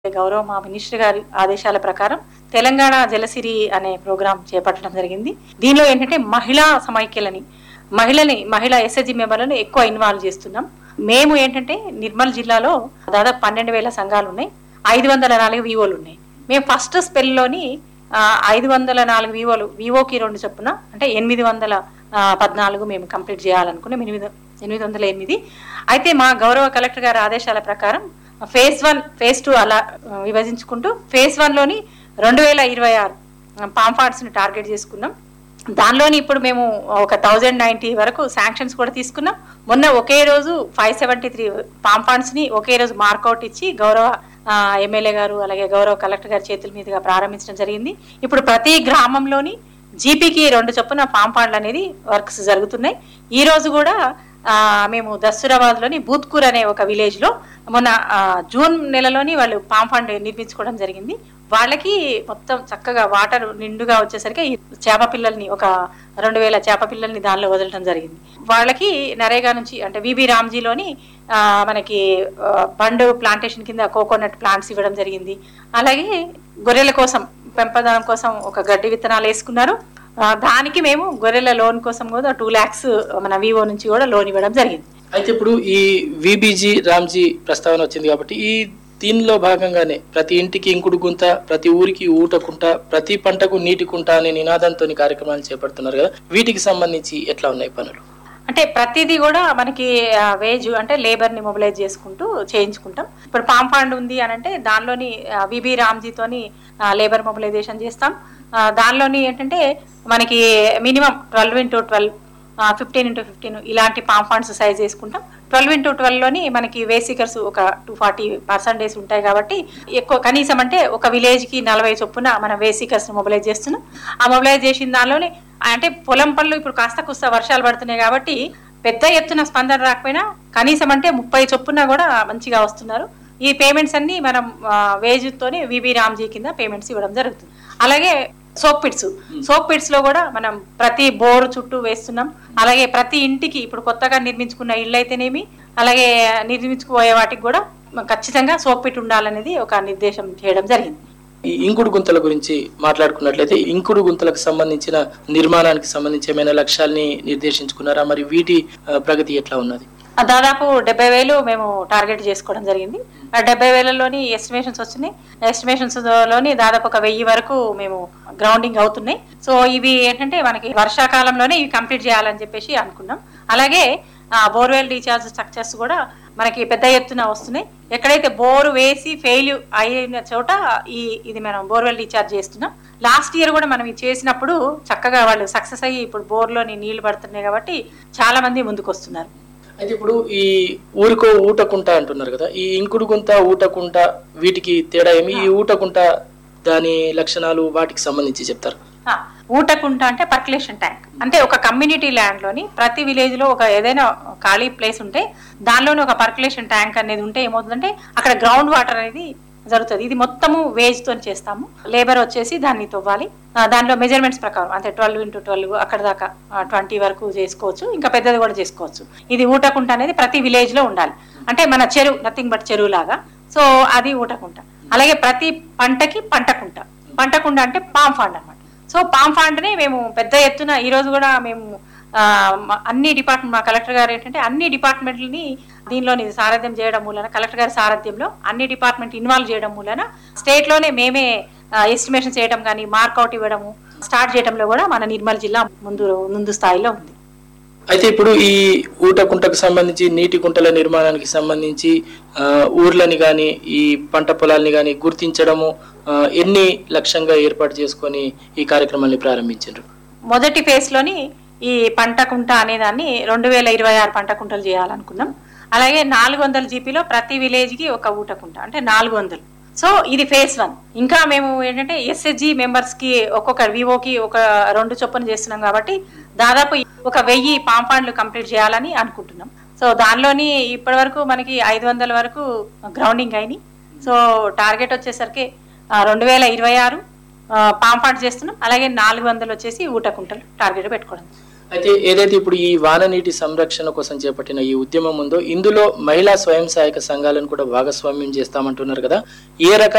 గౌరవ మా మినిస్టర్ గారి ఆదేశాల ప్రకారం తెలంగాణ జలసిరి అనే ప్రోగ్రాం చేపట్టడం జరిగింది దీనిలో ఏంటంటే మహిళా సమైక్యలని మహిళని మహిళా ఎస్ఎస్జి మెంబర్లను ఎక్కువ ఇన్వాల్వ్ చేస్తున్నాం మేము ఏంటంటే నిర్మల్ జిల్లాలో దాదాపు పన్నెండు వేల సంఘాలు ఉన్నాయి ఐదు వందల నాలుగు వివోలు ఉన్నాయి మేము ఫస్ట్ స్పెల్లోని ఐదు వందల నాలుగు వివోలు వివోకి రెండు చొప్పున అంటే ఎనిమిది వందల ఆ, పద్నాలుగు మేము కంప్లీట్ చేయాలనుకున్నాం ఎనిమిది ఎనిమిది వందల ఎనిమిది అయితే మా గౌరవ కలెక్టర్ గారి ఆదేశాల ప్రకారం ఫేజ్ వన్ ఫేజ్ టూ అలా ఆ, విభజించుకుంటూ ఫేజ్ వన్లోని రెండు వేల ఇరవై ఆరు పాంఫార్డ్స్ని టార్గెట్ చేసుకున్నాం దానిలోని ఇప్పుడు మేము ఒక థౌజండ్ నైంటీ వరకు శాంక్షన్స్ కూడా తీసుకున్నాం మొన్న ఒకే రోజు ఫైవ్ సెవెంటీ త్రీ పాంఫాండ్స్ ని ఒకే రోజు మార్కౌట్ ఇచ్చి గౌరవ ఆ, ఎమ్మెల్యే గారు అలాగే గౌరవ కలెక్టర్ గారి చేతుల మీదుగా ప్రారంభించడం జరిగింది ఇప్పుడు ప్రతి గ్రామంలోని జీపీకి రెండు చొప్పున పాంపాండ్లు అనేది వర్క్స్ జరుగుతున్నాయి ఈ రోజు కూడా ఆ, మేము దస్తూరాబాద్ లోని బూత్కూర్ అనే ఒక విలేజ్ లో మొన్న ఆ, జూన్ నెలలోని వాళ్ళు పాంపాండ్ నిర్మించుకోవడం జరిగింది వాళ్ళకి మొత్తం చక్కగా వాటర్ నిండుగా వచ్చేసరికి ఈ చేప పిల్లల్ని ఒక రెండు వేల చేప పిల్లల్ని దానిలో వదలడం జరిగింది వాళ్ళకి నరేగా నుంచి అంటే విబి రామ్జీలోని ఆ, మనకి ఆ, బండు ప్లాంటేషన్ కింద కోకోనట్ ప్లాంట్స్ ఇవ్వడం జరిగింది అలాగే గొర్రెల కోసం పెంపదనం కోసం ఒక గడ్డి విత్తనాలు వేసుకున్నారు ఆ, దానికి మేము గొర్రెల లోన్ కోసం కూడా టూ ల్యాక్స్ మన వివో నుంచి కూడా లోన్ ఇవ్వడం జరిగింది అయితే ఇప్పుడు ఈ విబిజీ రామ్జీ ప్రస్తావన వచ్చింది కాబట్టి ఈ దీనిలో భాగంగానే ప్రతి ఇంటికి ఇంకుడు గుంత ప్రతి ఊరికి ఊట కుంట ప్రతి పంటకు నీటి కుంట అనే నినాదంతో కార్యక్రమాలు చేపడుతున్నారు కదా వీటికి సంబంధించి ఎట్లా ఉన్నాయి పనులు అంటే ప్రతిదీ కూడా మనకి వేజ్ అంటే లేబర్ ని మొబిలైజ్ చేసుకుంటూ చేయించుకుంటాం ఇప్పుడు పాంపాండ్ ఉంది అని అంటే దానిలోని విబి రామ్జీతోని లేబర్ మొబిలైజేషన్ చేస్తాం ఆ, దానిలోని ఏంటంటే మనకి minimum twelve into twelve fifteen into fifteen ఇలాంటి పాంఫాండ్స్ సైజ్ వేసుకుంటాం ట్వెల్వ్ ఇంటూ ట్వెల్వ్లోని మనకి వేసికర్స్ ఒక టూ ఫార్టీ పర్సెంటేజ్ ఉంటాయి కాబట్టి ఎక్కువ కనీసం అంటే ఒక విలేజ్కి నలభై చొప్పున మనం వేసికర్స్ మొబిలైజ్ చేస్తున్నాం ఆ మొబిలైజ్ చేసిన దానిలోనే అంటే పొలం పనులు ఇప్పుడు కాస్త కుస్త వర్షాలు పడుతున్నాయి కాబట్టి పెద్ద ఎత్తున స్పందన రాకపోయినా కనీసం అంటే ముప్పై చొప్పున కూడా మంచిగా వస్తున్నారు ఈ పేమెంట్స్ అన్ని మనం వేజ్ తోని విబి రామ్జీ కింద పేమెంట్స్ ఇవ్వడం జరుగుతుంది అలాగే సోప్ పిట్స్ సోప్ పిట్స్ లో కూడా మనం ప్రతి బోర్ చుట్టూ వేస్తున్నాం అలాగే ప్రతి ఇంటికి ఇప్పుడు కొత్తగా నిర్మించుకున్న ఇళ్ళు అయితేనేమి అలాగే నిర్మించుకుపోయే వాటికి కూడా ఖచ్చితంగా సోప్ పిట్ ఉండాలనేది ఒక నిర్దేశం చేయడం జరిగింది ఈ ఇంకుడు గుంతల గురించి మాట్లాడుకున్నట్లయితే ఇంకుడు గుంతలకు సంబంధించిన నిర్మాణానికి సంబంధించి ఏమైనా లక్ష్యాల్ని నిర్దేశించుకున్నారా మరి వీటి ఆ, ప్రగతి ఎట్లా ఉన్నది ఆ దాదాపు డెబ్బై వేలు మేము టార్గెట్ చేసుకోవడం జరిగింది ఆ డెబ్బై వేలలోని ఎస్టిమేషన్స్ వచ్చినాయి ఎస్టిమేషన్స్ లోని దాదాపు ఒక వెయ్యి వరకు మేము గ్రౌండింగ్ అవుతున్నాయి సో ఇవి ఏంటంటే మనకి వర్షాకాలంలోనే ఇవి కంప్లీట్ చేయాలని చెప్పేసి అనుకున్నాం అలాగే బోర్వెల్ రీఛార్జ్ స్ట్రక్చర్స్ కూడా మనకి పెద్ద ఎత్తున వస్తున్నాయి ఎక్కడైతే బోరు వేసి ఫెయిల్ అయిన చోట ఈ ఇది మనం బోర్వెల్ రీఛార్జ్ చేస్తున్నాం లాస్ట్ ఇయర్ కూడా మనం ఇది చేసినప్పుడు చక్కగా వాళ్ళు సక్సెస్ అయ్యి ఇప్పుడు బోర్లోని నీళ్లు పడుతున్నాయి కాబట్టి చాలా మంది ముందుకు వస్తున్నారు అయితే ఇప్పుడు ఈ ఊరికో ఊటకుంట అంటున్నారు కదా ఈ ఇంకుడు గుంత ఊటకుంట వీటికి తేడా ఏమి ఈ ఊటకుంట దాని లక్షణాలు వాటికి సంబంధించి చెప్తారు ఆ, ఊటకుంట అంటే పర్కులేషన్ ట్యాంక్ అంటే ఒక కమ్యూనిటీ ల్యాండ్ లోని ప్రతి విలేజ్ లో ఒక ఏదైనా ఖాళీ ప్లేస్ ఉంటే దానిలోనే ఒక పర్కులేషన్ ట్యాంక్ అనేది ఉంటే ఏమవుతుందంటే అక్కడ గ్రౌండ్ వాటర్ అనేది జరుగుతుంది ఇది మొత్తము వేజ్ తో చేస్తాము లేబర్ వచ్చేసి దాన్ని తవ్వాలి ఆ, దానిలో మెజర్మెంట్స్ ప్రకారం అంటే ట్వెల్వ్ ఇంటూ ట్వెల్వ్ అక్కడ దాకా ట్వంటీ వరకు చేసుకోవచ్చు ఇంకా పెద్దది కూడా చేసుకోవచ్చు ఇది ఊటకుంట అనేది ప్రతి విలేజ్ లో ఉండాలి అంటే మన చెరువు నథింగ్ బట్ చెరువు లాగా సో అది ఊటకుంట అలాగే ప్రతి పంటకి పంటకుంట పంటకుంట అంటే పామ్ ఫండ్ అనమాట సో పామ్ ఫండ్ని మేము పెద్ద ఎత్తున ఈ రోజు కూడా మేము ఆ, మ- అన్ని డిపార్ట్మెంట్ మా కలెక్టర్ గారు ఏంటంటే అన్ని డిపార్ట్మెంట్లని దీనిలోని సారథ్యం చేయడం మూలన కలెక్టర్ గారి సారథ్యంలో అన్ని డిపార్ట్మెంట్ ఇన్వాల్వ్ చేయడం మూలన స్టేట్ లోనే మేమే ఎస్టిమేషన్ చేయడం కానీ మార్కౌట్ ఇవ్వడము స్టార్ట్ చేయడంలో కూడా మన నిర్మల్ జిల్లా ముందు ముందు స్థాయిలో ఉంది అయితే ఇప్పుడు ఈ ఊటకుంటకు సంబంధించి నీటి కుంటల నిర్మాణానికి సంబంధించి ఆ, ఊర్లని కానీ ఈ పంట పొలాల్ని కానీ గుర్తించడము ఆ, ఎన్ని లక్ష్యంగా ఏర్పాటు చేసుకొని ఈ కార్యక్రమాన్ని ప్రారంభించారు మొదటి ఫేజ్ లోని ఈ పంట కుంట అనేదాన్ని రెండు వేల ఇరవై ఆరు పంట కుంటలు చేయాలనుకున్నాం అలాగే నాలుగు వందల జీపీలో ప్రతి విలేజ్ కి ఒక ఊట కుంట అంటే నాలుగు వందలు సో ఇది ఫేజ్ వన్ ఇంకా మేము ఏంటంటే ఎస్ఎస్జి మెంబర్స్ కి ఒక్కొక్క వివోకి ఒక రెండు చొప్పున చేస్తున్నాం కాబట్టి దాదాపు ఒక వెయ్యి పాంపాండ్లు కంప్లీట్ చేయాలని అనుకుంటున్నాం సో దానిలోని ఇప్పటి వరకు మనకి ఐదు వందల వరకు గ్రౌండింగ్ అయినాయి సో టార్గెట్ వచ్చేసరికి రెండు వేల ఇరవై ఆరు పాంపాట్ చేస్తున్నాం అలాగే నాలుగు వందలు వచ్చేసి ఊటకుంటలు టార్గెట్ పెట్టుకోవడం అయితే ఏదైతే ఇప్పుడు ఈ వాన నీటి సంరక్షణ కోసం చేపట్టిన ఈ ఉద్యమం ఉందో ఇందులో మహిళా స్వయం సహాయక సంఘాలను కూడా భాగస్వామ్యం చేస్తామంటున్నారు కదా ఏ రకాల